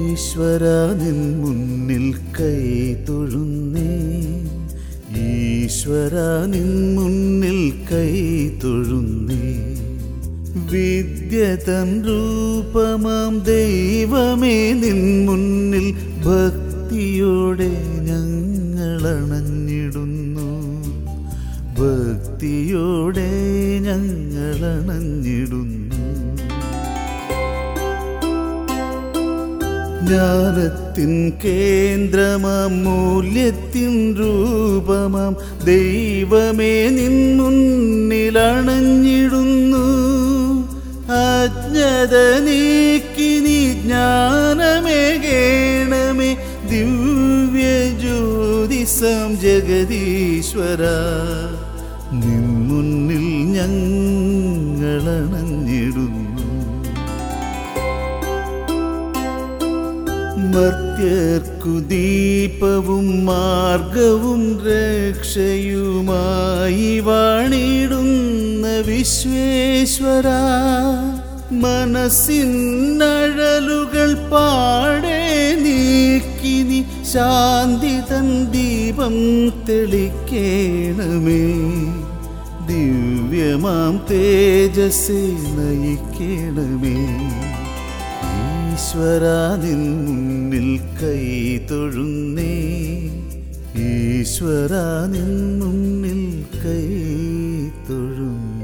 ഈശ്വര നിൻ മുന്നിൽ കൈ തൊഴുന്നേ ഈശ്വര നിൻ മുന്നിൽ കൈ തൊഴുന്നേ വിദ്യതൻ രൂപമാം ദൈവമേ നിൻ മുന്നിൽ ഭക്തിയോടെ ഞങ്ങളണഞ്ഞിടുന്നു ഭക്തിയോടെ ഞങ്ങളണഞ്ഞിടുന്നു ജ്ഞാനത്തിൻ കേന്ദ്രമാം മൂല്യത്തിൻ രൂപമാം ദൈവമേ നിൻ മുന്നിലണഞ്ഞിടുന്നു അജ്ഞത നീക്കി നീ ജ്ഞാനമേകേണമേ ദിവ്യ ജ്യോതിസം ജഗദീശ്വര നിൻ മുന്നിൽ ഞങ്ങളണഞ്ഞിടുന്നു മർത്യർക്കു ദീപവും മാർഗവും രക്ഷയുമായി വാണിടുന്ന വിശ്വേശ്വര മനസ്സിനഴലുകൾ പാടെ നീക്കി നീ ശാന്തി തൻ ദീപം തെളിക്കേണമേ ദിവ്യമാം തേജസ്സെ നയിക്കണമേ ഈശ്വര നിൻ മുന്നിൽ കൈ തൊഴുന്നേ ഈശ്വര നിൻ മുന്നിൽ കൈ തൊഴുന്നേ